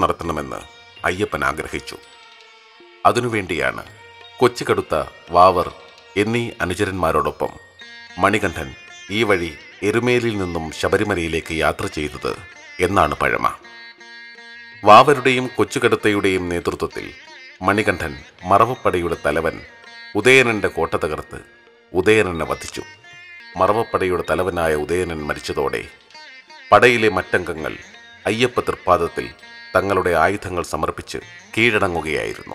നടത്തണമെന്ന് അയ്യപ്പൻ ആഗ്രഹിച്ചു അതിനുവേണ്ടിയാണ് കൊച്ചുകടുത്ത വാവർ എന്നീ അനുചരന്മാരോടൊപ്പം മണികണ്ഠൻ ഈ വഴി എരുമേലിൽ നിന്നും ശബരിമലയിലേക്ക് യാത്ര ചെയ്തത് എന്നാണ് പഴമ വാവരുടെയും കൊച്ചുകടുത്തയുടെയും നേതൃത്വത്തിൽ മണികണ്ഠൻ മറവപ്പടയുടെ തലവൻ ഉദയനന്റെ കോട്ട തകർത്ത് ഉദയനനെ വധിച്ചു മറവപ്പടയുടെ തലവനായ ഉദയനൻ മരിച്ചതോടെ പടയിലെ മറ്റംഗങ്ങൾ അയ്യപ്പ തൃപ്പാദത്തിൽ തങ്ങളുടെ ആയുധങ്ങൾ സമർപ്പിച്ച് കീഴടങ്ങുകയായിരുന്നു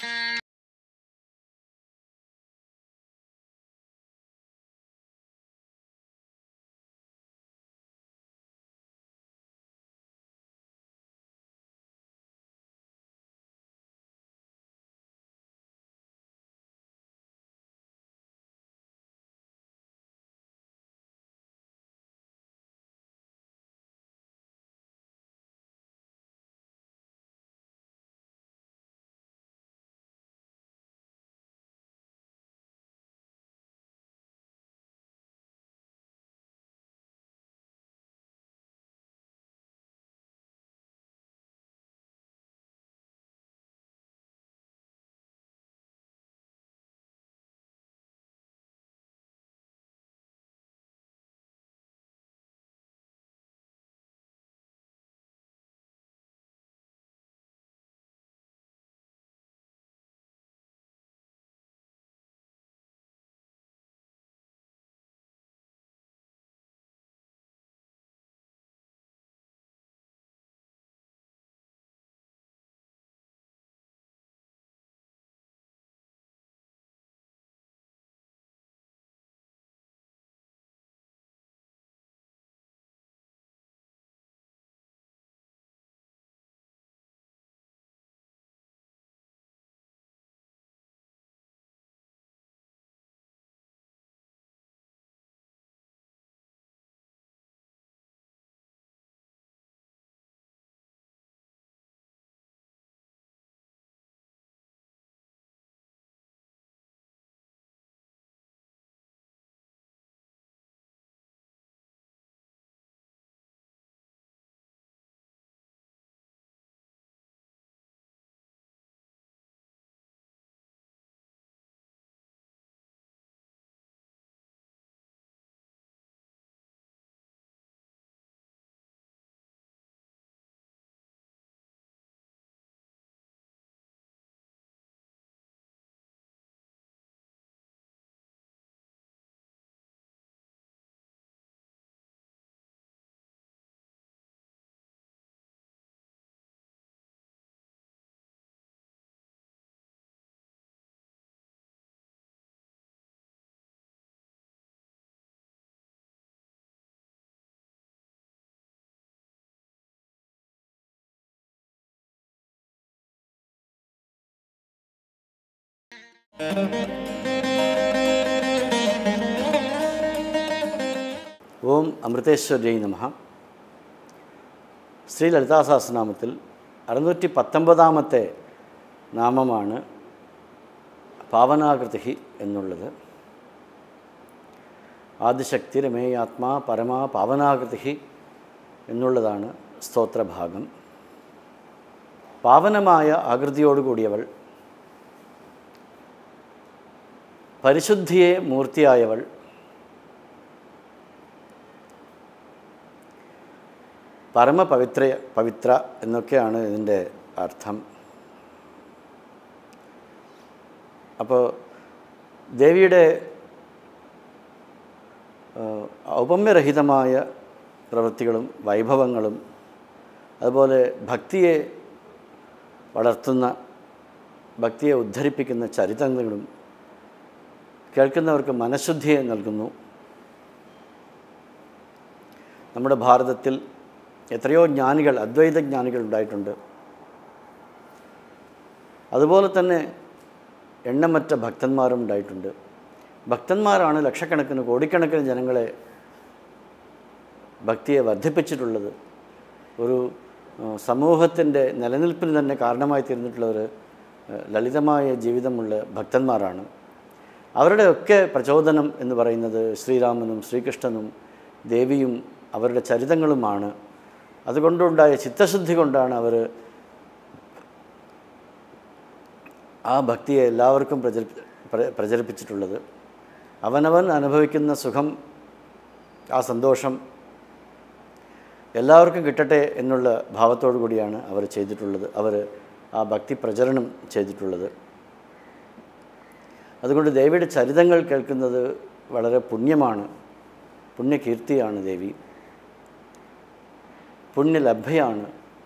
ഓം അമൃതേശ്വര്യ നമ ശ്രീ ലളിതാ സഹസ്രനാമത്തിൽ അറുന്നൂറ്റി പത്തൊമ്പതാമത്തെ നാമമാണ് പാവനാകൃതി എന്നുള്ളത് ആദിശക്തി രമേയാത്മാ പരമാ പാവനാകൃതി എന്നുള്ളതാണ് സ്തോത്രഭാഗം പാവനമായ ആകൃതിയോടുകൂടിയവൾ പരിശുദ്ധിയെ മൂർത്തിയായവൾ പരമപവിത്ര പവിത്ര എന്നൊക്കെയാണ് ഇതിൻ്റെ അർത്ഥം അപ്പോൾ ദേവിയുടെ ആ, ഔപമ്യരഹിതമായ പ്രവൃത്തികളും വൈഭവങ്ങളും അതുപോലെ ഭക്തിയെ വളർത്തുന്ന ഭക്തിയെ ഉദ്ധരിപ്പിക്കുന്ന ചരിത്രങ്ങളും കേൾക്കുന്നവർക്ക് മനഃശുദ്ധിയെ നൽകുന്നു നമ്മുടെ ഭാരതത്തിൽ എത്രയോ ജ്ഞാനികൾ അദ്വൈത ജ്ഞാനികൾ ഉണ്ടായിട്ടുണ്ട് അതുപോലെ തന്നെ എണ്ണമറ്റ ഭക്തന്മാരും ഉണ്ടായിട്ടുണ്ട് ഭക്തന്മാരാണ് ലക്ഷക്കണക്കിന് കോടിക്കണക്കിന് ജനങ്ങളെ ഭക്തിയെ വർദ്ധിപ്പിച്ചിട്ടുള്ളത് ഒരു സമൂഹത്തിൻ്റെ നിലനിൽപ്പിന് തന്നെ കാരണമായി തീർന്നിട്ടുള്ള ഒരു ഏഹ്, ലളിതമായ ജീവിതമുള്ള ഭക്തന്മാരാണ് അവരുടെയൊക്കെ പ്രചോദനം എന്ന് പറയുന്നത് ശ്രീരാമനും ശ്രീകൃഷ്ണനും ദേവിയും അവരുടെ ചരിതങ്ങളുമാണ് അതുകൊണ്ടുണ്ടായ ചിത്തശുദ്ധി കൊണ്ടാണ് അവർ ആ ഭക്തിയെ എല്ലാവർക്കും പ്രചരി പ്ര- പ്രചരിപ്പിച്ചിട്ടുള്ളത് അവനവൻ അനുഭവിക്കുന്ന സുഖം ആ സന്തോഷം എല്ലാവർക്കും കിട്ടട്ടെ എന്നുള്ള ഭാവത്തോടു കൂടിയാണ് അവർ ചെയ്തിട്ടുള്ളത് അവർ ആ ഭക്തി പ്രചരണം ചെയ്തിട്ടുള്ളത് അതുകൊണ്ട് ദേവിയുടെ ചരിതങ്ങൾ കേൾക്കുന്നത് വളരെ പുണ്യമാണ് പുണ്യകീർത്തിയാണ് ദേവി പുണ്യലഭ്യയാണ്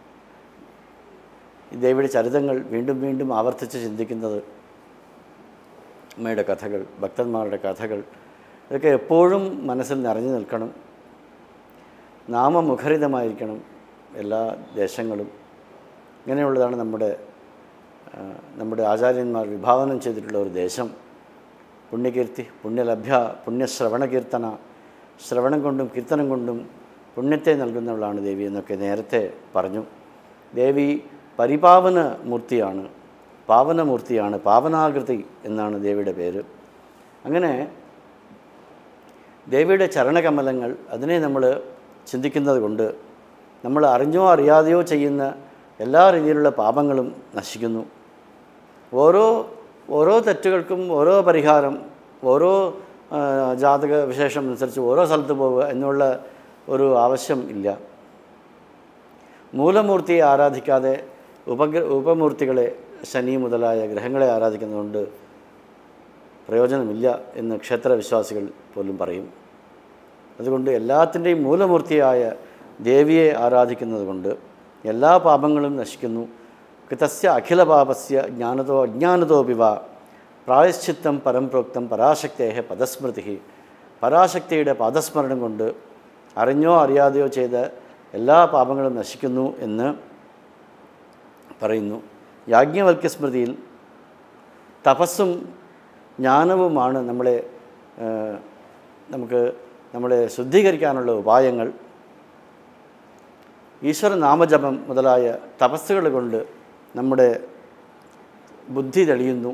ഈ ദേവിയുടെ ചരിതങ്ങൾ വീണ്ടും വീണ്ടും ആവർത്തിച്ച് ചിന്തിക്കുന്നത് അമ്മയുടെ കഥകൾ ഭക്തന്മാരുടെ കഥകൾ ഇതൊക്കെ എപ്പോഴും മനസ്സിൽ നിറഞ്ഞു നിൽക്കണം നാമമുഖരിതമായിരിക്കണം എല്ലാ ദേശങ്ങളും ഇങ്ങനെയുള്ളതാണ് നമ്മുടെ ആ, നമ്മുടെ ആചാര്യന്മാർ വിഭാവനം ചെയ്തിട്ടുള്ള ഒരു ദേശം പുണ്യകീർത്തി പുണ്യലഭ്യ പുണ്യശ്രവണ കീർത്തന ശ്രവണം കൊണ്ടും കീർത്തനം കൊണ്ടും പുണ്യത്തെ നൽകുന്നവളാണ് ദേവി എന്നൊക്കെ നേരത്തെ പറഞ്ഞു ദേവി പരിപാവന മൂർത്തിയാണ് പാവനമൂർത്തിയാണ് പാവനാകൃതി എന്നാണ് ദേവിയുടെ പേര് അങ്ങനെ ദേവിയുടെ ചരണകമലങ്ങൾ അതിനെ നമ്മൾ ചിന്തിക്കുന്നത് കൊണ്ട് നമ്മൾ അറിഞ്ഞോ അറിയാതെയോ ചെയ്യുന്ന എല്ലാ രീതിയിലുള്ള പാപങ്ങളും നശിക്കുന്നു ഓരോ ഓരോ തെറ്റുകൾക്കും ഓരോ പരിഹാരം ഓരോ ആ, ജാതക വിശേഷം അനുസരിച്ച് ഓരോ സ്ഥലത്ത് പോവുക എന്നുള്ള ഒരു ആവശ്യം ഇല്ല മൂലമൂർത്തിയെ ആരാധിക്കാതെ ഉപഗ്ര ഉപമൂർത്തികളെ ശനി മുതലായ ഗ്രഹങ്ങളെ ആരാധിക്കുന്നതുകൊണ്ട് പ്രയോജനമില്ല എന്ന് ക്ഷേത്രവിശ്വാസികൾ പോലും പറയും അതുകൊണ്ട് എല്ലാത്തിൻ്റെയും മൂലമൂർത്തിയായ ദേവിയെ ആരാധിക്കുന്നത് കൊണ്ട് എല്ലാ പാപങ്ങളും നശിക്കുന്നു കൃതസ്യ അഖില പാപസ്യ ജ്ഞാനതോ അജ്ഞാനതോ വിവ പ്രായശ്ചിത്തം പരംപ്രോക്തം പരാശക്തേഹ പദസ്മൃതി പരാശക്തിയുടെ പദസ്മരണം കൊണ്ട് അറിഞ്ഞോ അറിയാതെയോ ചെയ്ത എല്ലാ പാപങ്ങളും നശിക്കുന്നു എന്ന് പറയുന്നു യാജ്ഞവൽക്യ സ്മൃതിയിൽ തപസ്സും ജ്ഞാനവുമാണ് നമ്മളെ ആ, നമുക്ക് നമ്മളെ ശുദ്ധീകരിക്കാനുള്ള ഉപായങ്ങൾ ഈശ്വര നാമജപം മുതലായ തപസ്സുകൾ കൊണ്ട് നമ്മുടെ ബുദ്ധി തെളിയുന്നു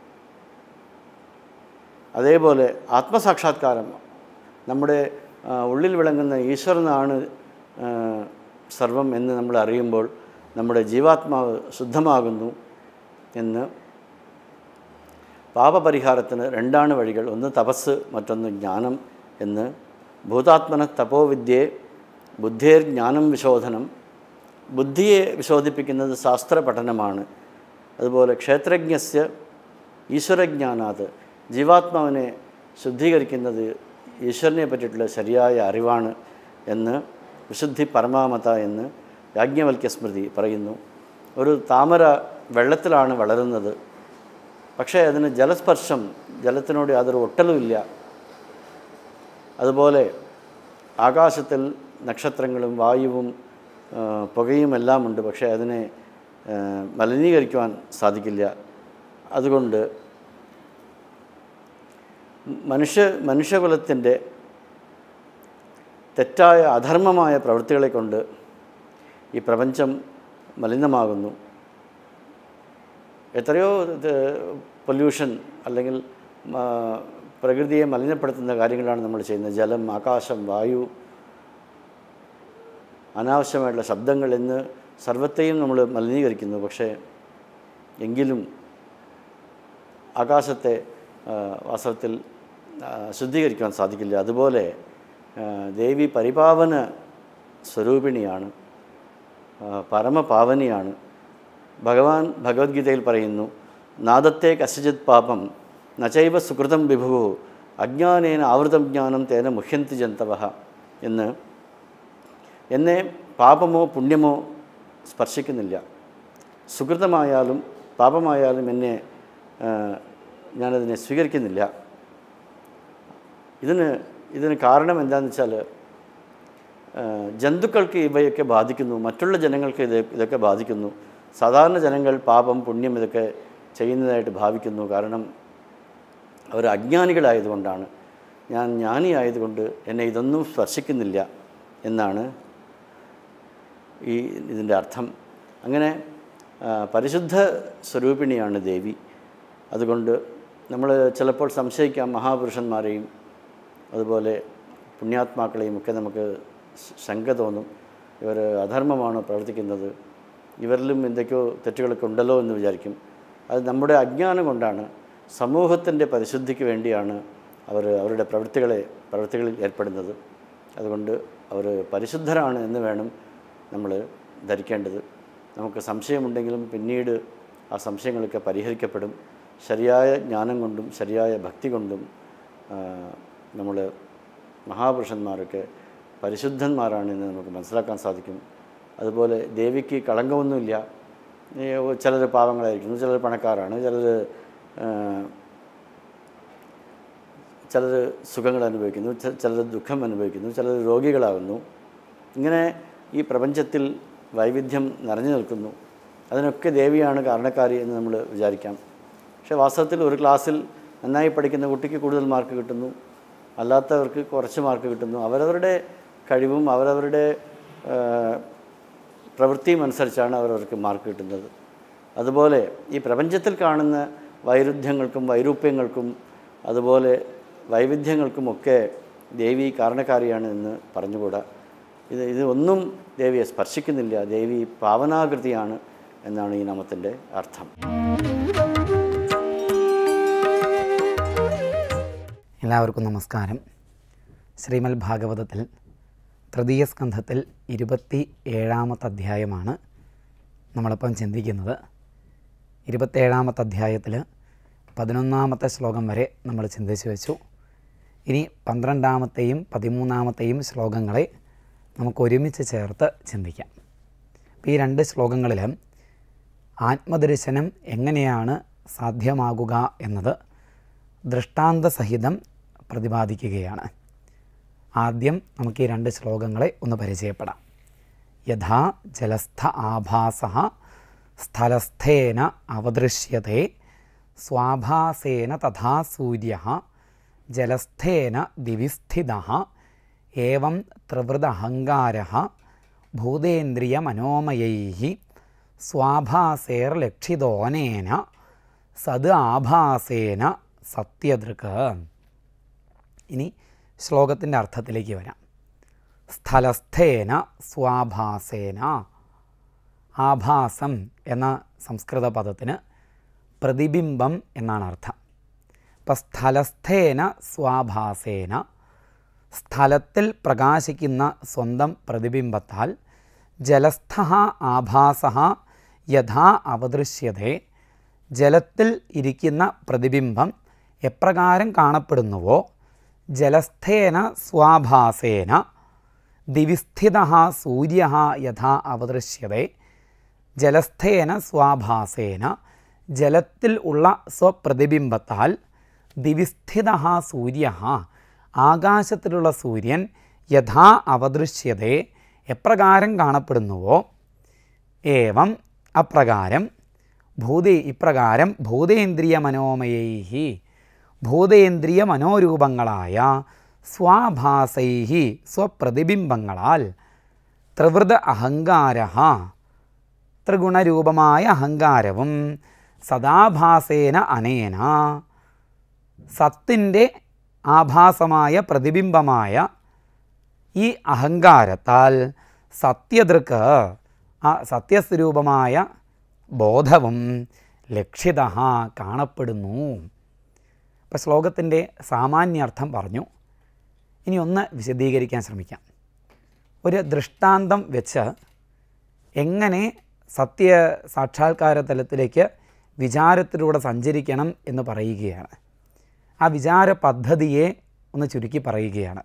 അതേപോലെ ആത്മസാക്ഷാത്കാരം നമ്മുടെ ആ, ഉള്ളിൽ വിളങ്ങുന്ന ഈശ്വരനാണ് ആ, സർവം എന്ന് നമ്മൾ അറിയുമ്പോൾ നമ്മുടെ ജീവാത്മാവ് ശുദ്ധമാകുന്നു എന്ന് പാപപരിഹാരത്തിന് രണ്ടാണ് വഴികൾ ഒന്ന് തപസ് മറ്റൊന്ന് ജ്ഞാനം എന്ന് ഭൂതാത്മന തപോവിദ്യയെ ബുദ്ധേർ ജ്ഞാനം വിശോധനം ബുദ്ധിയെ വിശോധിപ്പിക്കുന്നത് ശാസ്ത്ര പഠനമാണ് അതുപോലെ ക്ഷേത്രജ്ഞസ്യ ഈശ്വരജ്ഞാനാത് ജീവാത്മാവിനെ ശുദ്ധീകരിക്കുന്നത് ഈശ്വരനെ പറ്റിയിട്ടുള്ള ശരിയായ അറിവാണ് എന്ന് വിശുദ്ധി പരമാമത എന്ന് യാജ്ഞവൽക്യ സ്മൃതി പറയുന്നു ഒരു താമര വെള്ളത്തിലാണ് വളരുന്നത് പക്ഷേ അതിന് ജലസ്പർശം ജലത്തിനോട് യാതൊരു ഒട്ടലുമില്ല അതുപോലെ ആകാശത്തിൽ നക്ഷത്രങ്ങളും വായുവും ആ, പുകയും എല്ലാം ഉണ്ട് പക്ഷേ അതിനെ ആ, മലിനീകരിക്കുവാൻ സാധിക്കില്ല അതുകൊണ്ട് മനുഷ്യ മനുഷ്യകുലത്തിൻ്റെ തെറ്റായ അധർമ്മമായ പ്രവൃത്തികളെ കൊണ്ട് ഈ പ്രപഞ്ചം മലിനമാകുന്നു എത്രയോ പൊല്യൂഷൻ അല്ലെങ്കിൽ ആ, പ്രകൃതിയെ മലിനപ്പെടുത്തുന്ന കാര്യങ്ങളാണ് നമ്മൾ ചെയ്യുന്നത് ജലം ആകാശം വായു അനാവശ്യമായിട്ടുള്ള ശബ്ദങ്ങൾ എന്ന് സർവത്തെയും നമ്മൾ മലിനീകരിക്കുന്നു പക്ഷേ എങ്കിലും ആകാശത്തെ ആ, വാസ്തവത്തിൽ ആ, ശുദ്ധീകരിക്കാൻ സാധിക്കില്ല അതുപോലെ ആ, ദേവി പരിപാവന സ്വരൂപിണിയാണ് ആ, പരമപാവനിയാണ് ഭഗവാൻ ഭഗവത്ഗീതയിൽ പറയുന്നു നാദത്തെ കസ്യജിത് പാപം നചൈവ സുകൃതം വിഭു അജ്ഞാനേന ആവൃതം ജ്ഞാനം തേന മുഹ്യന്തി ജന്തവ എന്ന് എന്നെ പാപമോ പുണ്യമോ സ്പർശിക്കുന്നില്ല സുഹൃതമായാലും പാപമായാലും എന്നെ ആ, ഞാനതിനെ സ്വീകരിക്കുന്നില്ല ഇതിന് ഇതിന് കാരണം എന്താണെന്ന് വെച്ചാൽ ആ, ജന്തുക്കൾക്ക് ഇവയൊക്കെ ബാധിക്കുന്നു മറ്റുള്ള ജനങ്ങൾക്ക് ഇത് ഇതൊക്കെ ബാധിക്കുന്നു സാധാരണ ജനങ്ങൾ പാപം പുണ്യം ഇതൊക്കെ ചെയ്യുന്നതായിട്ട് ഭാവിക്കുന്നു കാരണം അവർ അജ്ഞാനികളായതുകൊണ്ടാണ് ഞാൻ ജ്ഞാനിയായതുകൊണ്ട് എന്നെ ഇതൊന്നും സ്പർശിക്കുന്നില്ല എന്നാണ് ഈ ഇതിൻ്റെ അർത്ഥം അങ്ങനെ ആ, പരിശുദ്ധ സ്വരൂപിണിയാണ് ദേവി അതുകൊണ്ട് നമ്മൾ ചിലപ്പോൾ സംശയിക്കാം മഹാപുരുഷന്മാരെയും അതുപോലെ പുണ്യാത്മാക്കളെയും ഒക്കെ നമുക്ക് ശ- ശങ്ക തോന്നും ഇവർ അധർമ്മമാണോ പ്രവർത്തിക്കുന്നത് ഇവരിലും എന്തൊക്കെയോ തെറ്റുകളൊക്കെ ഉണ്ടല്ലോ എന്ന് വിചാരിക്കും അത് നമ്മുടെ അജ്ഞാനം കൊണ്ടാണ് സമൂഹത്തിൻ്റെ പരിശുദ്ധിക്ക് വേണ്ടിയാണ് അവർ അവരുടെ പ്രവൃത്തികളെ പ്രവൃത്തികളിൽ ഏർപ്പെടുന്നത് അതുകൊണ്ട് അവർ പരിശുദ്ധരാണ് എന്ന് വേണം നമ്മൾ ധരിക്കേണ്ടത് നമുക്ക് സംശയമുണ്ടെങ്കിലും പിന്നീട് ആ സംശയങ്ങളൊക്കെ പരിഹരിക്കപ്പെടും ശരിയായ ജ്ഞാനം കൊണ്ടും ശരിയായ ഭക്തി കൊണ്ടും നമ്മൾ മഹാപുരുഷന്മാരൊക്കെ പരിശുദ്ധന്മാരാണെന്ന് നമുക്ക് മനസ്സിലാക്കാൻ സാധിക്കും അതുപോലെ ദേവിക്ക് കളങ്കമൊന്നുമില്ല ചിലർ പാവങ്ങളായിരിക്കുന്നു ചിലർ പണക്കാരാണ് ചിലർ ചിലർ സുഖങ്ങൾ അനുഭവിക്കുന്നു ചിലർ ദുഃഖം അനുഭവിക്കുന്നു ചിലർ രോഗികളാകുന്നു ഇങ്ങനെ ഈ പ്രപഞ്ചത്തിൽ വൈവിധ്യം നിറഞ്ഞു നിൽക്കുന്നു അതിനൊക്കെ ദേവിയാണ് കാരണക്കാരി എന്ന് നമ്മൾ വിചാരിക്കാം പക്ഷേ വാസ്തവത്തിൽ ഒരു ക്ലാസ്സിൽ നന്നായി പഠിക്കുന്ന കുട്ടിക്ക് കൂടുതൽ മാർക്ക് കിട്ടുന്നു അല്ലാത്തവർക്ക് കുറച്ച് മാർക്ക് കിട്ടുന്നു അവരവരുടെ കഴിവും അവരവരുടെ പ്രവൃത്തിയും അനുസരിച്ചാണ് അവരവർക്ക് മാർക്ക് കിട്ടുന്നത് അതുപോലെ ഈ പ്രപഞ്ചത്തിൽ കാണുന്ന വൈരുദ്ധ്യങ്ങൾക്കും വൈരൂപ്യങ്ങൾക്കും അതുപോലെ വൈവിധ്യങ്ങൾക്കുമൊക്കെ ദേവി കാരണക്കാരിയാണ് എന്ന് പറഞ്ഞുകൂടാ ഇത് ഇത് ഒന്നും ദേവിയെ സ്പർശിക്കുന്നില്ല ദേവി പാവനാകൃതിയാണ് എന്നാണ് ഈ നാമത്തിൻ്റെ അർത്ഥം എല്ലാവർക്കും നമസ്കാരം ശ്രീമൽ ഭാഗവതത്തിൽ തൃതീയ സ്കന്ധത്തിൽ ഇരുപത്തി ഏഴാമത്തെ അധ്യായമാണ് നമ്മളിപ്പം ചിന്തിക്കുന്നത് ഇരുപത്തേഴാമത്തെ അധ്യായത്തിൽ പതിനൊന്നാമത്തെ ശ്ലോകം വരെ നമ്മൾ ചിന്തിച്ചു വെച്ചു ഇനി പന്ത്രണ്ടാമത്തെയും പതിമൂന്നാമത്തെയും ശ്ലോകങ്ങളെ നമുക്ക് ഒരുമിച്ച് ചേർത്ത് ചിന്തിക്കാം അപ്പോൾ ഈ രണ്ട് ശ്ലോകങ്ങളിൽ ആത്മദർശനം എങ്ങനെയാണ് സാധ്യമാകുക എന്നത് ദൃഷ്ടാന്തസഹിതം പ്രതിപാദിക്കുകയാണ് ആദ്യം നമുക്ക് ഈ രണ്ട് ശ്ലോകങ്ങളെ ഒന്ന് പരിചയപ്പെടാം യഥാ ജലസ്ഥ ആഭാസ സ്ഥലസ്ഥേന അവദൃശ്യത്തെ സ്വാഭാസേന തഥാ സൂര്യ ജലസ്ഥേന ദിവിസ്ഥിത ഏവം ത്രിവൃദഹങ്കാര ഭൂതേന്ദ്രിയമനോമയൈ സ്വാഭാസേർലക്ഷിതോനേന സത് ആഭാസേന സത്യദൃക്ക് ഇനി ശ്ലോകത്തിൻ്റെ അർത്ഥത്തിലേക്ക് വരാം സ്ഥലസ്ഥേന സ്വാഭാസേന ആഭാസം എന്ന സംസ്കൃത പദത്തിന് പ്രതിബിംബം എന്നാണ് അർത്ഥം അപ്പം സ്ഥലസ്ഥേന സ്വാഭാസേന സ്ഥലത്തിൽ പ്രകാശിക്കുന്ന സ്വന്തം പ്രതിബിംബത്താൽ ജലസ്ഥ ആഭാസ യഥാ അവദൃശ്യതേ ജലത്തിൽ ഇരിക്കുന്ന പ്രതിബിംബം എപ്രകാരം കാണപ്പെടുന്നുവോ ജലസ്ഥേന സ്വാഭാസേന ദിവിസ്ഥിത സൂര്യ യഥാ അവദൃശ്യതേ ജലസ്ഥേന സ്വാഭാസേന ജലത്തിൽ ഉള്ള സ്വപ്രതിബിംബത്താൽ ദിവിസ്ഥിത സൂര്യ ആകാശത്തിലുള്ള സൂര്യൻ യഥാ അവദൃശ്യതേ എപ്രകാരം കാണപ്പെടുന്നുവോ ഏവം അപ്രകാരം ഭൂതേ ഇപ്രകാരം ഭൂതേന്ദ്രിയ മനോമയൈ ഭൂതേന്ദ്രിയ മനോരൂപങ്ങളായ സ്വാഭാസൈ സ്വപ്രതിബിംബങ്ങളാൽ ത്രിവൃത അഹങ്കാര ത്രിഗുണരൂപമായ അഹങ്കാരവും സദാഭാസേന അനേന സത്തിൻ്റെ ആഭാസമായ പ്രതിബിംബമായ ഈ അഹങ്കാരത്താൽ സത്യദൃക്ക് ആ സത്യസ്വരൂപമായ ബോധവും ലക്ഷിത കാണപ്പെടുന്നു അപ്പോൾ ശ്ലോകത്തിൻ്റെ സാമാന്യാർത്ഥം പറഞ്ഞു ഇനി ഒന്ന് വിശദീകരിക്കാൻ ശ്രമിക്കാം ഒരു ദൃഷ്ടാന്തം വെച്ച് എങ്ങനെ സത്യ സാക്ഷാത്കാര തലത്തിലേക്ക് വിചാരത്തിലൂടെ സഞ്ചരിക്കണം എന്ന് പറയുകയാണ് ആ വിചാര പദ്ധതിയെ ഒന്ന് ചുരുക്കി പറയുകയാണ്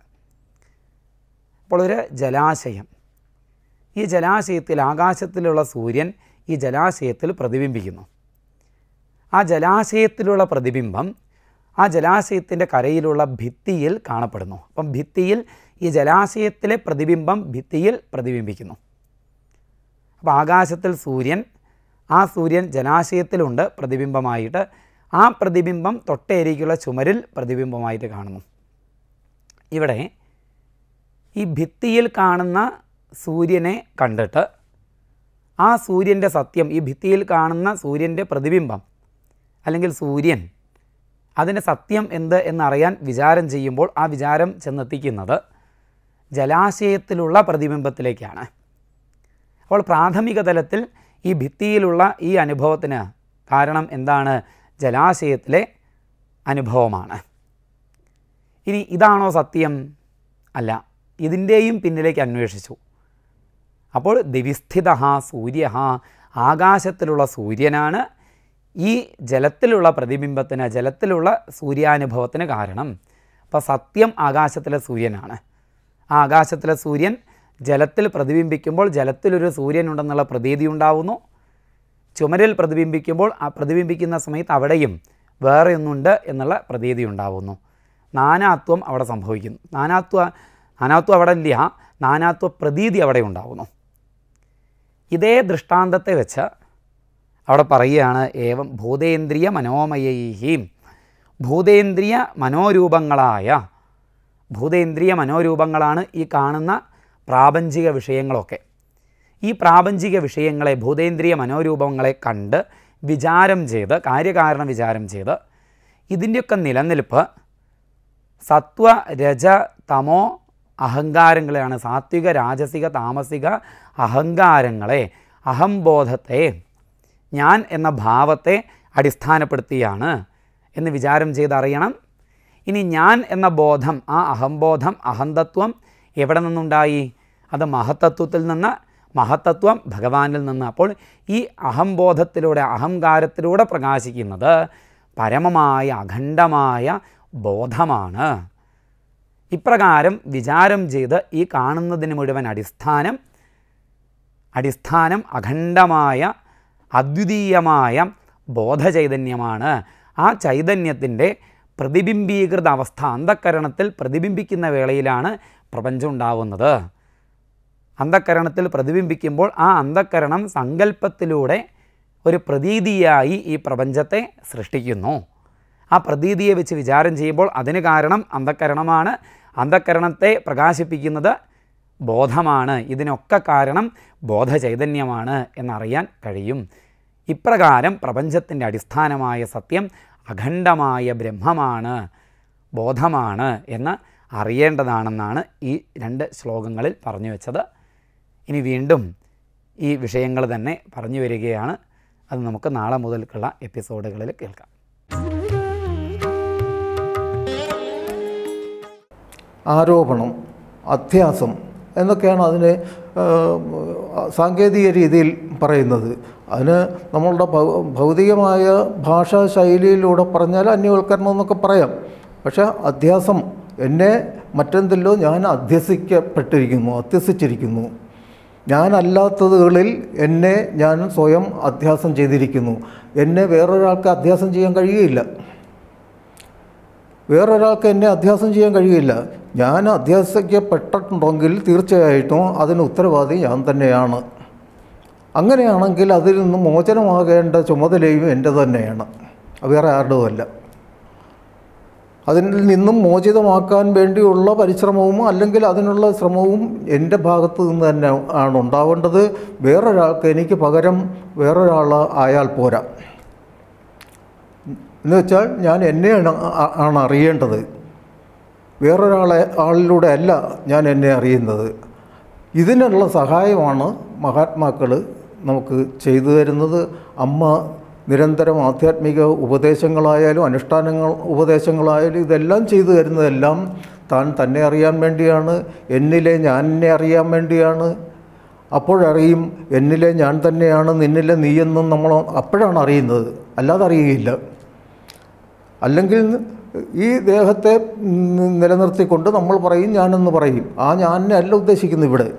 അപ്പോൾ ഒരു ജലാശയം ഈ ജലാശയത്തിൽ ആകാശത്തിലുള്ള സൂര്യൻ ഈ ജലാശയത്തിൽ പ്രതിബിംബിക്കുന്നു ആ ജലാശയത്തിലുള്ള പ്രതിബിംബം ആ ജലാശയത്തിൻ്റെ കരയിലുള്ള ഭിത്തിയിൽ കാണപ്പെടുന്നു അപ്പം ഭിത്തിയിൽ ഈ ജലാശയത്തിലെ പ്രതിബിംബം ഭിത്തിയിൽ പ്രതിബിംബിക്കുന്നു അപ്പോൾ ആകാശത്തിൽ സൂര്യൻ ആ സൂര്യൻ ജലാശയത്തിലുണ്ട് പ്രതിബിംബമായിട്ട് ആ പ്രതിബിംബം തൊട്ടേരിക്കുള്ള ചുമരിൽ പ്രതിബിംബമായിട്ട് കാണുന്നു ഇവിടെ ഈ ഭിത്തിയിൽ കാണുന്ന സൂര്യനെ കണ്ടിട്ട് ആ സൂര്യൻ്റെ സത്യം ഈ ഭിത്തിയിൽ കാണുന്ന സൂര്യൻ്റെ പ്രതിബിംബം അല്ലെങ്കിൽ സൂര്യൻ അതിൻ്റെ സത്യം എന്ത് എന്നറിയാൻ വിചാരം ചെയ്യുമ്പോൾ ആ വിചാരം ചെന്നെത്തിക്കുന്നത് ജലാശയത്തിലുള്ള പ്രതിബിംബത്തിലേക്കാണ് അപ്പോൾ പ്രാഥമിക തലത്തിൽ ഈ ഭിത്തിയിലുള്ള ഈ അനുഭവത്തിന് കാരണം എന്താണ് ജലാശയത്തിലെ അനുഭവമാണ് ഇനി ഇതാണോ സത്യം അല്ല ഇതിൻ്റെയും പിന്നിലേക്ക് അന്വേഷിച്ചു അപ്പോൾ ദിവിസ്ഥിത സൂര്യ ആകാശത്തിലുള്ള സൂര്യനാണ് ഈ ജലത്തിലുള്ള പ്രതിബിംബത്തിന് ജലത്തിലുള്ള സൂര്യാനുഭവത്തിന് കാരണം അപ്പോൾ സത്യം ആകാശത്തിലെ സൂര്യനാണ് ആ ആകാശത്തിലെ സൂര്യൻ ജലത്തിൽ പ്രതിബിംബിക്കുമ്പോൾ ജലത്തിലൊരു സൂര്യൻ ഉണ്ടെന്നുള്ള പ്രതീതി ഉണ്ടാവുന്നു ചുമരിൽ പ്രതിബിംബിക്കുമ്പോൾ ആ പ്രതിബിംബിക്കുന്ന സമയത്ത് അവിടെയും വേറെ ഒന്നുണ്ട് എന്നുള്ള പ്രതീതി ഉണ്ടാവുന്നു നാനാത്വം അവിടെ സംഭവിക്കുന്നു നാനാത്വ നാനാത്വം അവിടെ ഇല്ല നാനാത്വ പ്രതീതി അവിടെ ഉണ്ടാവുന്നു ഇതേ ദൃഷ്ടാന്തത്തെ വെച്ച് അവിടെ പറയുകയാണ് ഏവം ഭൂതേന്ദ്രിയ മനോമയീഹീം ഭൂതേന്ദ്രിയ മനോരൂപങ്ങളായ ഭൂതേന്ദ്രിയ മനോരൂപങ്ങളാണ് ഈ കാണുന്ന പ്രാപഞ്ചിക വിഷയങ്ങളൊക്കെ ഈ പ്രാപഞ്ചിക വിഷയങ്ങളെ ഭൂതേന്ദ്രിയ മനോരൂപങ്ങളെ കണ്ട് വിചാരം ചെയ്ത് കാര്യകാരണ വിചാരം ചെയ്ത് ഇതിൻ്റെയൊക്കെ നിലനിൽപ്പ് സത്വ രജ തമോ അഹങ്കാരങ്ങളെയാണ് സാത്വിക രാജസിക താമസിക അഹങ്കാരങ്ങളെ അഹംബോധത്തെ ഞാൻ എന്ന ഭാവത്തെ അടിസ്ഥാനപ്പെടുത്തിയാണ് എന്ന് വിചാരം ചെയ്തറിയണം ഇനി ഞാൻ എന്ന ബോധം ആ അഹംബോധം അഹന്തത്വം എവിടെ നിന്നുണ്ടായി അത് മഹത്തത്വത്തിൽ നിന്ന് മഹത്തത്വം ഭഗവാനിൽ നിന്ന് അപ്പോൾ ഈ അഹംബോധത്തിലൂടെ അഹങ്കാരത്തിലൂടെ പ്രകാശിക്കുന്നത് പരമമായ അഖണ്ഡമായ ബോധമാണ് ഇപ്രകാരം വിചാരം ചെയ്ത് ഈ കാണുന്നതിന് മുഴുവൻ അടിസ്ഥാനം അടിസ്ഥാനം അഖണ്ഡമായ അദ്വിതീയമായ ബോധചൈതന്യമാണ് ആ ചൈതന്യത്തിൻ്റെ പ്രതിബിംബീകൃത അവസ്ഥ അന്ധക്കരണത്തിൽ പ്രതിബിംബിക്കുന്ന വേളയിലാണ് പ്രപഞ്ചം ഉണ്ടാവുന്നത് അന്ധക്കരണത്തിൽ പ്രതിബിംബിക്കുമ്പോൾ ആ അന്ധക്കരണം സങ്കല്പത്തിലൂടെ ഒരു പ്രതീതിയായി ഈ പ്രപഞ്ചത്തെ സൃഷ്ടിക്കുന്നു ആ പ്രതീതിയെ വെച്ച് വിചാരം ചെയ്യുമ്പോൾ അതിന് കാരണം അന്ധക്കരണമാണ് അന്ധക്കരണത്തെ പ്രകാശിപ്പിക്കുന്നത് ബോധമാണ് ഇതിനൊക്കെ കാരണം ബോധചൈതന്യമാണ് എന്നറിയാൻ കഴിയും ഇപ്രകാരം പ്രപഞ്ചത്തിൻ്റെ അടിസ്ഥാനമായ സത്യം അഖണ്ഡമായ ബ്രഹ്മമാണ് ബോധമാണ് എന്ന് അറിയേണ്ടതാണെന്നാണ് ഈ രണ്ട് ശ്ലോകങ്ങളിൽ പറഞ്ഞു വെച്ചത് ഇനി വീണ്ടും ഈ വിഷയങ്ങൾ തന്നെ പറഞ്ഞു വരികയാണ് അത് നമുക്ക് നാളെ മുതൽക്കുള്ള എപ്പിസോഡുകളിൽ കേൾക്കാം ആരോപണം അധ്യാസം എന്നൊക്കെയാണ് അതിന് ആ, സാങ്കേതിക രീതിയിൽ പറയുന്നത് അതിന് നമ്മളുടെ ഭൗ- ഭൗതികമായ ഭാഷാ ശൈലിയിലൂടെ പറഞ്ഞാൽ അന്യവൽക്കരണം എന്നൊക്കെ പറയാം പക്ഷേ അധ്യാസം എന്നെ മറ്റെന്തെല്ലോ ഞാൻ അധ്യസിക്കപ്പെട്ടിരിക്കുന്നു അധ്യസിച്ചിരിക്കുന്നു ഞാനല്ലാത്തതുകളിൽ എന്നെ ഞാൻ സ്വയം അധ്യാസം ചെയ്തിരിക്കുന്നു എന്നെ വേറൊരാൾക്ക് അധ്യാസം ചെയ്യാൻ കഴിയുകയില്ല വേറൊരാൾക്ക് എന്നെ അധ്യാസം ചെയ്യാൻ കഴിയില്ല ഞാൻ അധ്യാസിക്കപ്പെട്ടിട്ടുണ്ടെങ്കിൽ തീർച്ചയായിട്ടും അതിന് ഉത്തരവാദി ഞാൻ തന്നെയാണ് അങ്ങനെയാണെങ്കിൽ അതിൽ നിന്ന് മോചനമാകേണ്ട ചുമതലയും എൻ്റെ തന്നെയാണ് വേറെ ആരുടെയുമല്ല അതിൽ നിന്നും മോചിതമാക്കാൻ വേണ്ടിയുള്ള പരിശ്രമവും അല്ലെങ്കിൽ അതിനുള്ള ശ്രമവും എൻ്റെ ഭാഗത്ത് നിന്ന് തന്നെ ആണ് ഉണ്ടാവേണ്ടത് വേറൊരാൾക്ക് എനിക്ക് പകരം വേറൊരാൾ ആയാൽ പോരാ എന്ന് വെച്ചാൽ ഞാൻ എന്നെയാണ് ആ- ആണ് അറിയേണ്ടത് വേറൊരാളെ ആളിലൂടെ അല്ല ഞാൻ എന്നെ അറിയുന്നത് ഇതിനുള്ള സഹായമാണ് മഹാത്മാക്കൾ നമുക്ക് ചെയ്തു തരുന്നത് അമ്മ നിരന്തരം ആധ്യാത്മിക ഉപദേശങ്ങളായാലും അനുഷ്ഠാനങ്ങൾ ഉപദേശങ്ങളായാലും ഇതെല്ലാം ചെയ്തു തരുന്നതെല്ലാം താൻ തന്നെ അറിയാൻ വേണ്ടിയാണ് എന്നിലെ ഞാൻ എന്നെ അറിയാൻ വേണ്ടിയാണ് അപ്പോഴറിയും എന്നിലെ ഞാൻ തന്നെയാണ് നിന്നിലെ നീയെന്നും നമ്മൾ അപ്പോഴാണ് അറിയുന്നത് അല്ലാതെ അറിയുകയില്ല അല്ലെങ്കിൽ ഈ ദേഹത്തെ നി- നിലനിർത്തിക്കൊണ്ട് നമ്മൾ പറയും ഞാനെന്ന് പറയും ആ ഞാനെ അല്ല ഉദ്ദേശിക്കുന്നത് ഇവിടെ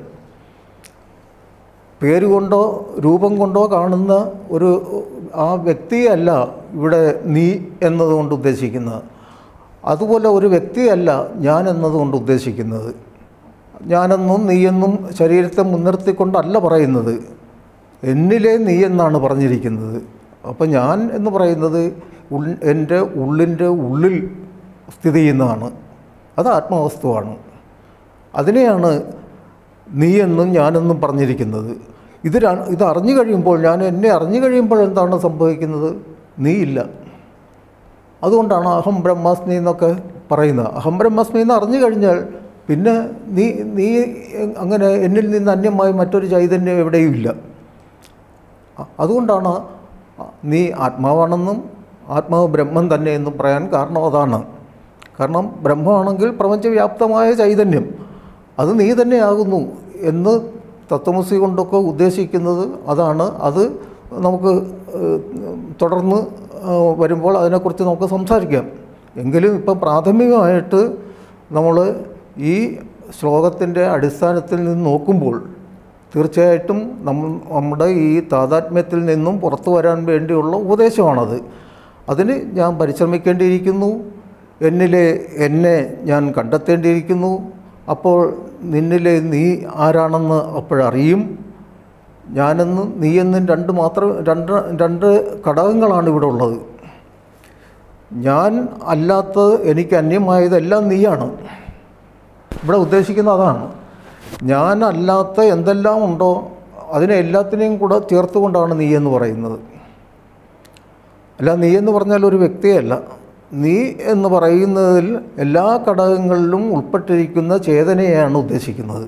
പേര് കൊണ്ടോ രൂപം കൊണ്ടോ കാണുന്ന ഒരു ആ വ്യക്തിയല്ല ഇവിടെ നീ എന്നതുകൊണ്ട് ഉദ്ദേശിക്കുന്നത് അതുപോലെ ഒരു വ്യക്തിയല്ല ഞാൻ എന്നതുകൊണ്ട് ഉദ്ദേശിക്കുന്നത് ഞാനെന്നും നീയെന്നും ശരീരത്തെ മുൻനിർത്തിക്കൊണ്ടല്ല പറയുന്നത് എന്നിലെ നീ എന്നാണ് പറഞ്ഞിരിക്കുന്നത് അപ്പം ഞാൻ എന്ന് പറയുന്നത് ഉൾ എൻ്റെ ഉള്ളിൻ്റെ ഉള്ളിൽ സ്ഥിതി ചെയ്യുന്നതാണ് അത് ആത്മവസ്തുവാണ് അതിനെയാണ് നീ എന്നും ഞാനെന്നും പറഞ്ഞിരിക്കുന്നത് ഇത് ര- ഇത് അറിഞ്ഞു കഴിയുമ്പോൾ ഞാൻ എന്നെ അറിഞ്ഞു കഴിയുമ്പോൾ എന്താണ് സംഭവിക്കുന്നത് നീയില്ല അതുകൊണ്ടാണ് അഹം ബ്രഹ്മാസ്മി എന്നൊക്കെ പറയുന്നത് അഹം ബ്രഹ്മാസ്മി എന്ന് അറിഞ്ഞു കഴിഞ്ഞാൽ പിന്നെ നീ നീ അങ്ങനെ എന്നിൽ നിന്ന് അന്യമായി മറ്റൊരു ചൈതന്യം എവിടെയും ഇല്ല അ- അതുകൊണ്ടാണ് നീ ആത്മാവാണെന്നും ആത്മാവ് ബ്രഹ്മം തന്നെ എന്നും പറയാൻ കാരണം അതാണ് കാരണം ബ്രഹ്മമാണെങ്കിൽ പ്രപഞ്ചവ്യാപ്തമായ ചൈതന്യം അത് നീ തന്നെയാകുന്നു എന്ന് തത്വമസി കൊണ്ടൊക്കെ ഉദ്ദേശിക്കുന്നത് അതാണ് അത് നമുക്ക് ഏഹ്, തുടർന്ന് ഏഹ്, വരുമ്പോൾ അതിനെക്കുറിച്ച് നമുക്ക് സംസാരിക്കാം എങ്കിലും ഇപ്പം പ്രാഥമികമായിട്ട് നമ്മൾ ഈ ശ്ലോകത്തിൻ്റെ അടിസ്ഥാനത്തിൽ നിന്ന് നോക്കുമ്പോൾ തീർച്ചയായിട്ടും നമ്മ നമ്മുടെ ഈ താതാത്മ്യത്തിൽ നിന്നും പുറത്തു വരാൻ വേണ്ടിയുള്ള ഉപദേശമാണത് അതിന് ഞാൻ പരിശ്രമിക്കേണ്ടിയിരിക്കുന്നു എന്നിലെ എന്നെ ഞാൻ കണ്ടെത്തേണ്ടിയിരിക്കുന്നു അപ്പോൾ നിന്നിലെ നീ ആരാണെന്ന് അപ്പോഴറിയും ഞാനെന്നും നീയെന്നും രണ്ട് മാത്രം രണ്ട് രണ്ട് ഘടകങ്ങളാണ് ഇവിടെ ഉള്ളത് ഞാൻ അല്ലാത്തത് എനിക്ക് അന്യമായതെല്ലാം നീയാണ് ഇവിടെ ഉദ്ദേശിക്കുന്നത് അതാണ് ഞാൻ അല്ലാത്ത എന്തെല്ലാം ഉണ്ടോ അതിനെ എല്ലാത്തിനെയും കൂടെ ചേർത്തുകൊണ്ടാണ് നീ എന്ന് പറയുന്നത് അല്ല നീ എന്ന് പറഞ്ഞാൽ ഒരു വ്യക്തിയല്ല നീ എന്ന് പറയുന്നതിൽ എല്ലാ ഘടകങ്ങളിലും ഉൾപ്പെട്ടിരിക്കുന്ന ചേതനയെയാണ് ഉദ്ദേശിക്കുന്നത്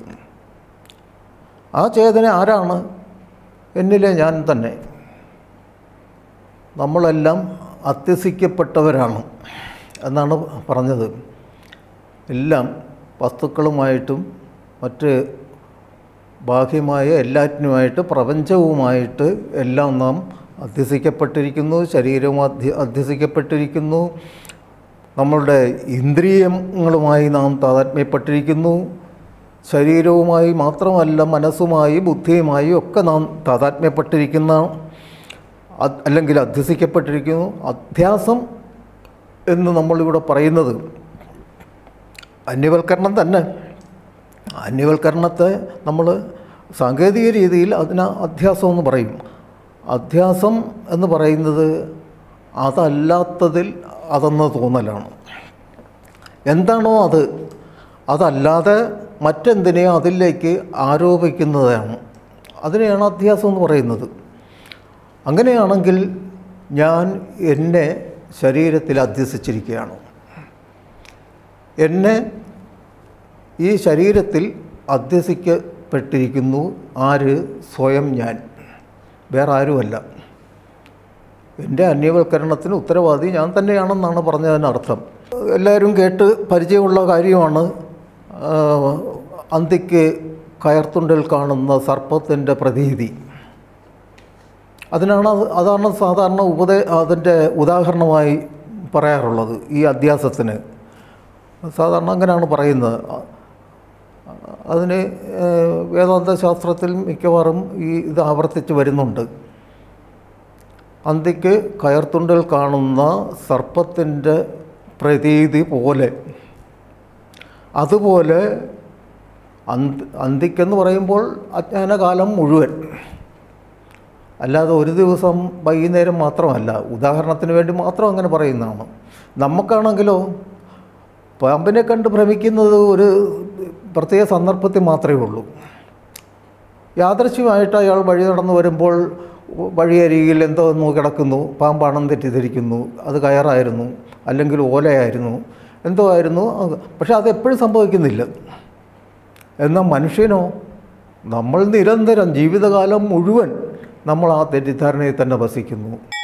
ആ ചേതന ആരാണ് എന്നിലെ ഞാൻ തന്നെ നമ്മളെല്ലാം അത്യസിക്കപ്പെട്ടവരാണ് എന്നാണ് പറഞ്ഞത് എല്ലാം വസ്തുക്കളുമായിട്ടും മറ്റ് ബാഹ്യമായ എല്ലാറ്റിനുമായിട്ട് പ്രപഞ്ചവുമായിട്ട് എല്ലാം നാം അധ്യസിക്കപ്പെട്ടിരിക്കുന്നു ശരീരവും അധ്യ അധ്യസിക്കപ്പെട്ടിരിക്കുന്നു നമ്മളുടെ ഇന്ദ്രിയങ്ങളുമായി നാം താതാത്മ്യപ്പെട്ടിരിക്കുന്നു ശരീരവുമായി മാത്രമല്ല മനസ്സുമായി ബുദ്ധിയുമായി ഒക്കെ നാം താതാത്മ്യപ്പെട്ടിരിക്കുന്ന അത് അല്ലെങ്കിൽ അധ്യസിക്കപ്പെട്ടിരിക്കുന്നു അധ്യാസം എന്ന് നമ്മളിവിടെ പറയുന്നത് അന്യവൽക്കരണം തന്നെ അന്യവൽക്കരണത്തെ നമ്മൾ സാങ്കേതിക രീതിയിൽ അതിന് അധ്യാസം എന്ന് പറയും അധ്യാസം എന്ന് പറയുന്നത് അതല്ലാത്തതിൽ അതെന്ന് തോന്നലാണ് എന്താണോ അത് അതല്ലാതെ മറ്റെന്തിനെയോ അതിലേക്ക് ആരോപിക്കുന്നതാണ് അതിനെയാണ് അധ്യാസം എന്ന് പറയുന്നത് അങ്ങനെയാണെങ്കിൽ ഞാൻ എന്നെ ശരീരത്തിൽ അധ്യസിച്ചിരിക്കുകയാണ് എന്നെ ഈ ശരീരത്തിൽ അധ്യസിക്കപ്പെട്ടിരിക്കുന്നു ആര് സ്വയം ഞാൻ വേറെ ആരുമല്ല എൻ്റെ അന്യവൽക്കരണത്തിന് ഉത്തരവാദി ഞാൻ തന്നെയാണെന്നാണ് പറഞ്ഞതിനർത്ഥം എല്ലാവരും കേട്ട് പരിചയമുള്ള കാര്യമാണ് ആ, അന്തിക്ക് കയർത്തുണ്ടിൽ കാണുന്ന സർപ്പത്തിൻ്റെ പ്രതീതി അതിനാണ് അത് അതാണ് സാധാരണ ഉപദേ അതിൻ്റെ ഉദാഹരണമായി പറയാറുള്ളത് ഈ അധ്യാസത്തിന് സാധാരണ അങ്ങനെയാണ് പറയുന്നത് അതിന് ഏഹ്, വേദാന്ത ശാസ്ത്രത്തിൽ മിക്കവാറും ഈ ഇത് ആവർത്തിച്ച് വരുന്നുണ്ട് അന്തിക്ക് കയർത്തുണ്ടിൽ കാണുന്ന സർപ്പത്തിൻ്റെ പ്രതീതി പോലെ അതുപോലെ അന്ത് അന്തിക്കെന്ന് പറയുമ്പോൾ അജ്ഞാനകാലം മുഴുവൻ അല്ലാതെ ഒരു ദിവസം വൈകുന്നേരം മാത്രമല്ല ഉദാഹരണത്തിന് വേണ്ടി മാത്രം അങ്ങനെ പറയുന്നതാണ് നമുക്കാണെങ്കിലോ പാമ്പിനെ കണ്ട് ഭ്രമിക്കുന്നത് ഒരു പ്രത്യേക സന്ദർഭത്തിൽ മാത്രമേ ഉള്ളൂ യാദൃശ്യമായിട്ട് അയാൾ വഴി നടന്നു വരുമ്പോൾ വഴിയരികിൽ എന്തോ ഒന്ന് കിടക്കുന്നു പാമ്പാണെന്ന് തെറ്റിദ്ധരിക്കുന്നു അത് കയറായിരുന്നു അല്ലെങ്കിൽ ഓലയായിരുന്നു എന്തോ ആയിരുന്നു അത് പക്ഷെ അത് എപ്പോഴും സംഭവിക്കുന്നില്ല എന്നാൽ മനുഷ്യനോ നമ്മൾ നിരന്തരം ജീവിതകാലം മുഴുവൻ നമ്മൾ ആ തെറ്റിദ്ധാരണയിൽ തന്നെ വസിക്കുന്നു